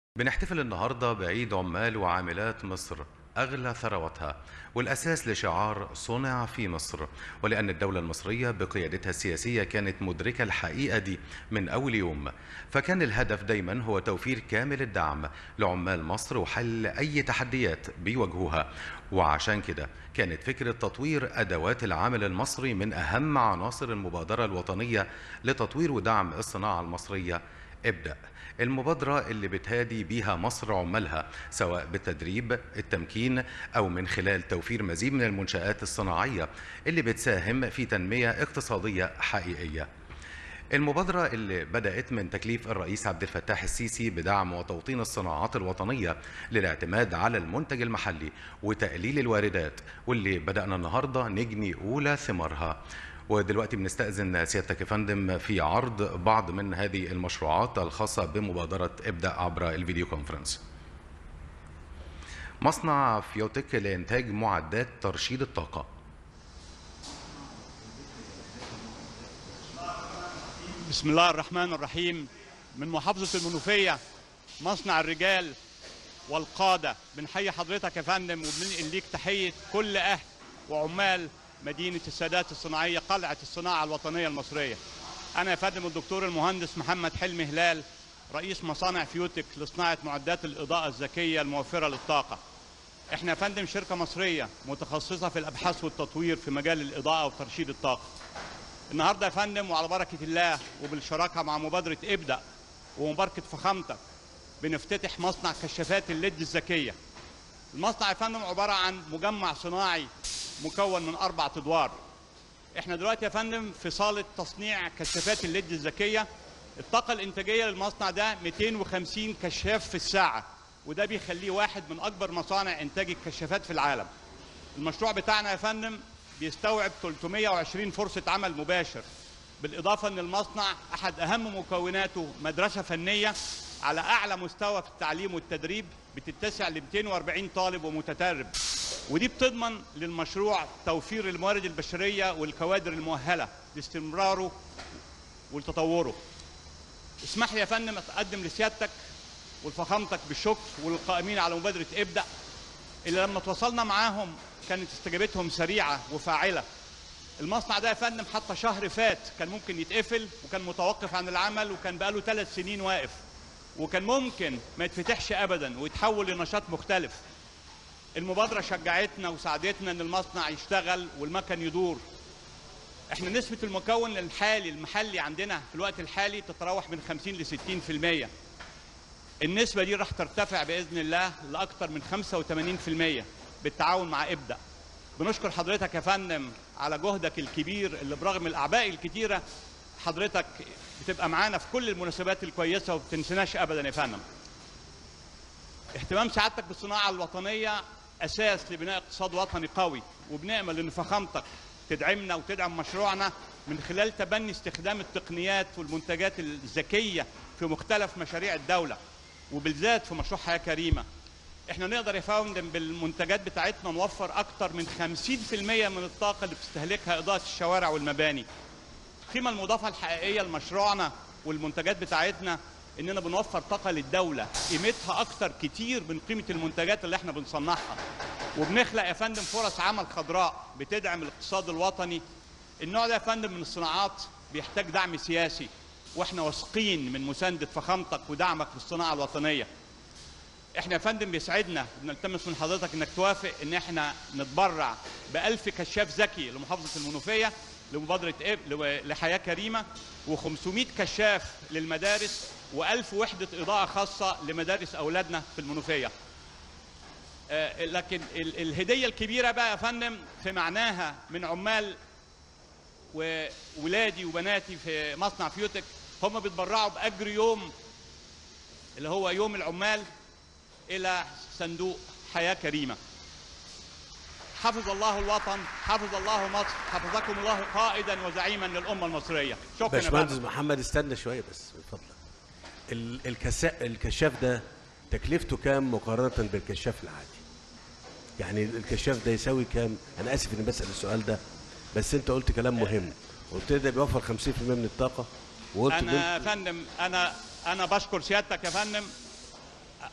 بنحتفل النهارده بعيد عمال وعاملات مصر أغلى ثروتها والأساس لشعار صنع في مصر ولأن الدولة المصرية بقيادتها السياسية كانت مدركة الحقيقة دي من أول يوم فكان الهدف دايما هو توفير كامل الدعم لعمال مصر وحل أي تحديات بيواجهوها وعشان كده كانت فكرة تطوير أدوات العامل المصري من أهم عناصر المبادرة الوطنية لتطوير ودعم الصناعة المصرية ابدأ المبادرة اللي بتهادي بيها مصر عمالها سواء بالتدريب التمكين أو من خلال توفير مزيد من المنشآت الصناعية اللي بتساهم في تنمية اقتصادية حقيقية المبادرة اللي بدأت من تكليف الرئيس عبد الفتاح السيسي بدعم وتوطين الصناعات الوطنية للاعتماد على المنتج المحلي وتقليل الواردات واللي بدأنا النهاردة نجني أولى ثمارها ودلوقتي بنستأذن سيادتك يا فندم في عرض بعض من هذه المشروعات الخاصة بمبادرة ابدأ عبر الفيديو كونفرنس مصنع فيوتك لإنتاج معدات ترشيد الطاقة بسم الله الرحمن الرحيم من محافظة المنوفية مصنع الرجال والقادة بنحيي حضرتك يا فندم وبننقل ليك تحية كل أهل وعمال مدينة السادات الصناعية قلعة الصناعة الوطنية المصرية أنا يا فندم الدكتور المهندس محمد حلمي هلال رئيس مصانع فيوتك لصناعة معدات الإضاءة الذكية الموفرة للطاقة احنا يا فندم شركة مصرية متخصصة في الأبحاث والتطوير في مجال الإضاءة وترشيد الطاقة النهارده يا فندم وعلى بركه الله وبالشراكه مع مبادره ابدا ومباركه فخامتك بنفتتح مصنع كشافات الليد الذكيه. المصنع يا فندم عباره عن مجمع صناعي مكون من اربع ادوار. احنا دلوقتي يا فندم في صاله تصنيع كشافات الليد الذكيه. الطاقه الانتاجيه للمصنع ده 250 كشاف في الساعه وده بيخليه واحد من اكبر مصانع انتاج الكشافات في العالم. المشروع بتاعنا يا فندم بيستوعب 320 فرصة عمل مباشر بالإضافة أن المصنع أحد أهم مكوناته مدرسة فنية على أعلى مستوى في التعليم والتدريب بتتسع ل 240 طالب ومتدرب ودي بتضمن للمشروع توفير الموارد البشرية والكوادر المؤهلة لاستمراره ولتطوره اسمح لي يا فندم أتقدم لسيادتك ولفخامتك بالشكر وللقائمين على مبادرة ابدأ اللي لما تواصلنا معاهم كانت استجابتهم سريعه وفاعله. المصنع ده يا فندم حتى شهر فات كان ممكن يتقفل وكان متوقف عن العمل وكان بقاله ثلاث سنين واقف. وكان ممكن ما يتفتحش ابدا ويتحول لنشاط مختلف. المبادره شجعتنا وساعدتنا ان المصنع يشتغل والمكن يدور. احنا نسبه المكون الحالي المحلي عندنا في الوقت الحالي تتراوح من 50 ل 60%. النسبة دي راح ترتفع بإذن الله لأكثر من 85% بالتعاون مع ابدأ. بنشكر حضرتك يا فندم على جهدك الكبير اللي برغم الأعباء الكتيرة حضرتك بتبقى معانا في كل المناسبات الكويسة وما بتنسناش أبدا يا فندم. اهتمام سعادتك بالصناعة الوطنية أساس لبناء اقتصاد وطني قوي وبنأمل إن فخامتك تدعمنا وتدعم مشروعنا من خلال تبني استخدام التقنيات والمنتجات الذكية في مختلف مشاريع الدولة. وبالذات في مشروع حياه كريمه احنا نقدر يا فندم بالمنتجات بتاعتنا نوفر اكتر من 50% من الطاقه اللي بتستهلكها اضاءه الشوارع والمباني القيمه المضافه الحقيقيه لمشروعنا والمنتجات بتاعتنا اننا بنوفر طاقه للدوله قيمتها اكتر كتير من قيمه المنتجات اللي احنا بنصنعها وبنخلق يا فندم فرص عمل خضراء بتدعم الاقتصاد الوطني النوع ده يا فندم من الصناعات بيحتاج دعم سياسي واحنا واثقين من مسانده فخامتك ودعمك للصناعه الوطنيه. احنا يا فندم بيسعدنا بنلتمس من حضرتك انك توافق ان احنا نتبرع ب 1000 كشاف ذكي لمحافظه المنوفيه لمبادره إب لحياه كريمه و500 كشاف للمدارس و1000 وحده اضاءه خاصه لمدارس اولادنا في المنوفيه. آه لكن ال الهديه الكبيره بقى يا فندم في معناها من عمال وولادي وبناتي في مصنع فيوتك هم بيتبرعوا باجر يوم اللي هو يوم العمال الى صندوق حياه كريمه. حفظ الله الوطن، حفظ الله مصر، حفظكم الله قائدا وزعيما للامه المصريه. شكرا باشمهندس محمد استنى شويه بس من فضلك. الكسا... الكشاف ده تكلفته كام مقارنه بالكشاف العادي؟ يعني الكشاف ده يساوي كام؟ انا اسف اني بسال السؤال ده بس انت قلت كلام مهم قلت ده بيوفر 50% من الطاقه وقلت انا يا فندم انا انا بشكر سيادتك يا فندم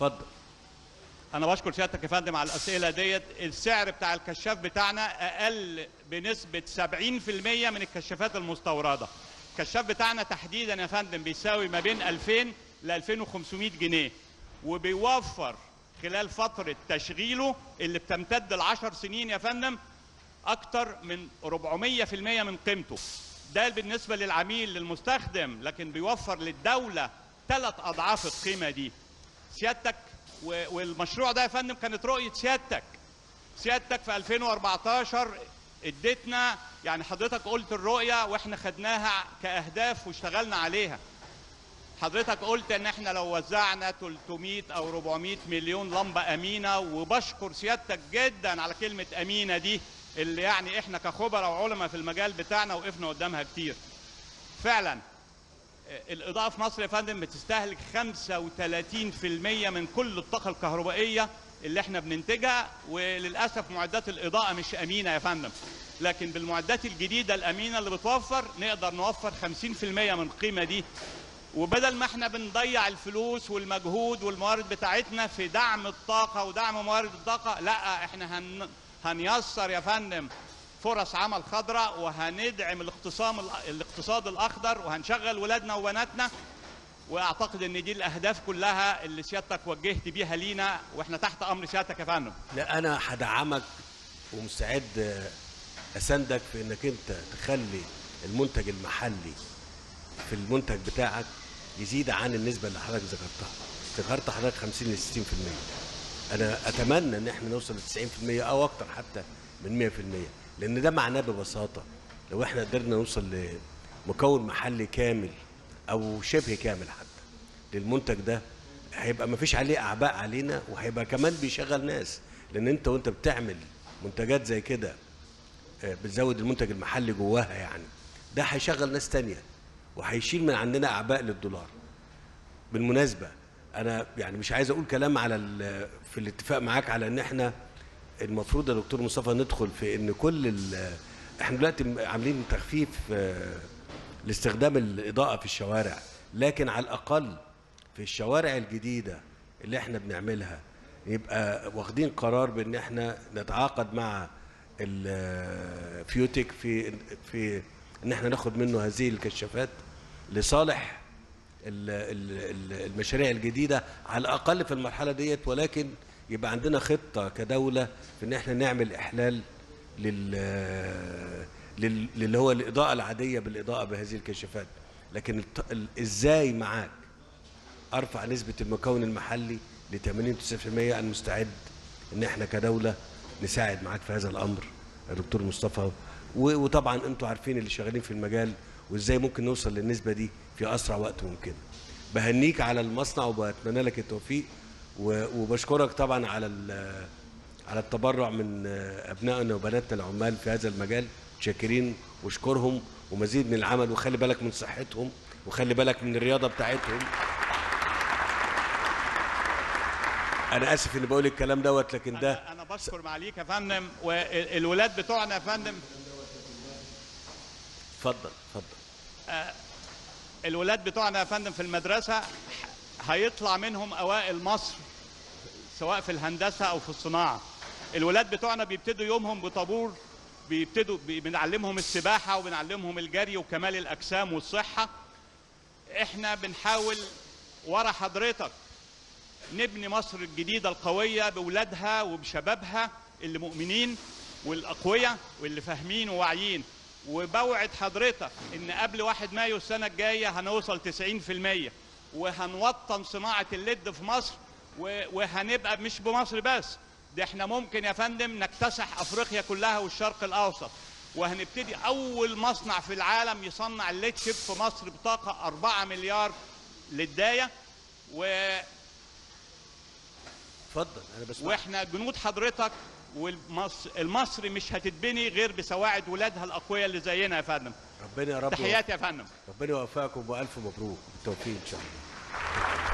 اتفضل انا بشكر سيادتك يا فندم على الاسئله ديت السعر بتاع الكشاف بتاعنا اقل بنسبه 70% من الكشافات المستورده الكشاف بتاعنا تحديدا يا فندم بيساوي ما بين 2000 ل 2500 جنيه وبيوفر خلال فتره تشغيله اللي بتمتد ل 10 سنين يا فندم اكتر من 400% من قيمته ده بالنسبه للعميل للمستخدم لكن بيوفر للدوله ثلاث اضعاف القيمه دي سيادتك و- والمشروع ده يا فندم كانت رؤيه سيادتك سيادتك في 2014 اديتنا يعني حضرتك قلت الرؤيه واحنا خدناها كاهداف واشتغلنا عليها حضرتك قلت ان احنا لو وزعنا 300 او 400 مليون لمبه امينه وبشكر سيادتك جدا على كلمه امينه دي اللي يعني احنا كخبراء وعلماء في المجال بتاعنا وقفنا قدامها كتير فعلا الإضاءة في مصر يا فندم بتستهلك 35% من كل الطاقة الكهربائية اللي احنا بننتجها وللأسف معدات الإضاءة مش أمينة يا فندم لكن بالمعدات الجديدة الأمينة اللي بتوفر نقدر نوفر 50% من القيمة دي وبدل ما احنا بنضيع الفلوس والمجهود والموارد بتاعتنا في دعم الطاقة ودعم موارد الطاقة لا احنا هن هنيسر يا فندم فرص عمل خضراء وهندعم الاقتصام الاقتصاد الاخضر وهنشغل ولادنا وبناتنا واعتقد ان دي الاهداف كلها اللي سيادتك وجهت بيها لينا واحنا تحت امر سيادتك يا فندم لا انا هدعمك ومستعد آه، اساندك في انك انت تخلي المنتج المحلي في المنتج بتاعك يزيد عن النسبه اللي حضرتك ذكرتها ذكرت حضرتك 50 ل 60% انا اتمنى ان احنا نوصل ل 90% او اكتر حتى من 100% لان ده معناه ببساطه لو احنا قدرنا نوصل لمكون محلي كامل او شبه كامل حتى للمنتج ده هيبقى ما فيش عليه اعباء علينا وهيبقى كمان بيشغل ناس لان انت وانت بتعمل منتجات زي كده آه، بتزود المنتج المحلي جواها يعني ده هيشغل ناس تانية وهيشيل من عندنا اعباء للدولار بالمناسبه انا يعني مش عايز اقول كلام على ال- في الاتفاق معاك على ان احنا المفروض يا دكتور مصطفى ندخل في ان كل ال- احنا دلوقتي عاملين تخفيف آه، لاستخدام الاضاءه في الشوارع لكن على الاقل في الشوارع الجديده اللي احنا بنعملها يبقى واخدين قرار بان احنا نتعاقد مع الفيوتك في في ان احنا ناخد منه هذه الكشافات لصالح ال- ال- ال- المشاريع الجديده على الاقل في المرحله ديت ولكن يبقى عندنا خطه كدوله في ان احنا نعمل احلال لل لل- للي هو الاضاءه العاديه بالاضاءه بهذه الكشافات لكن الت- ال- ازاي معاك ارفع نسبه المكون المحلي ل 80 90% انا مستعد ان احنا كدوله نساعد معاك في هذا الامر يا دكتور مصطفى و- وطبعا انتوا عارفين اللي شغالين في المجال وازاي ممكن نوصل للنسبه دي في اسرع وقت ممكن بهنيك على المصنع وبتمنى لك التوفيق و- وبشكرك طبعا على ال- على التبرع من ابنائنا وبناتنا العمال في هذا المجال شاكرين واشكرهم ومزيد من العمل وخلي بالك من صحتهم وخلي بالك من الرياضه بتاعتهم انا اسف اني بقول الكلام دوت لكن ده انا أنا بشكر معاليك يا فندم والولاد بتوعنا يا فندم اتفضل اتفضل الولاد بتوعنا يا فندم في المدرسة هيطلع منهم أوائل مصر سواء في الهندسة أو في الصناعة الولاد بتوعنا بيبتدوا يومهم بطابور بيبتدوا بي- بنعلمهم السباحة وبنعلمهم الجري وكمال الأجسام والصحة احنا بنحاول ورا حضرتك نبني مصر الجديدة القوية بولادها وبشبابها اللي مؤمنين والأقوياء واللي فاهمين وواعيين وبوعد حضرتك إن قبل واحد مايو السنة الجاية هنوصل 90% وهنوطن صناعة الليد في مصر و- وهنبقى مش بمصر بس ده احنا ممكن يا فندم نكتسح أفريقيا كلها والشرق الأوسط وهنبتدي أول مصنع في العالم يصنع الليد شيب في مصر بطاقة 4 مليار للداية و اتفضل انا بسمع واحنا جنود حضرتك والمصر مش هتتبني غير بسواعد ولادها الاقوياء اللي زينا يا فندم ربنا يا رب تحياتي يا فندم ربنا يوفقكم والف مبروك بالتوفيق ان شاء الله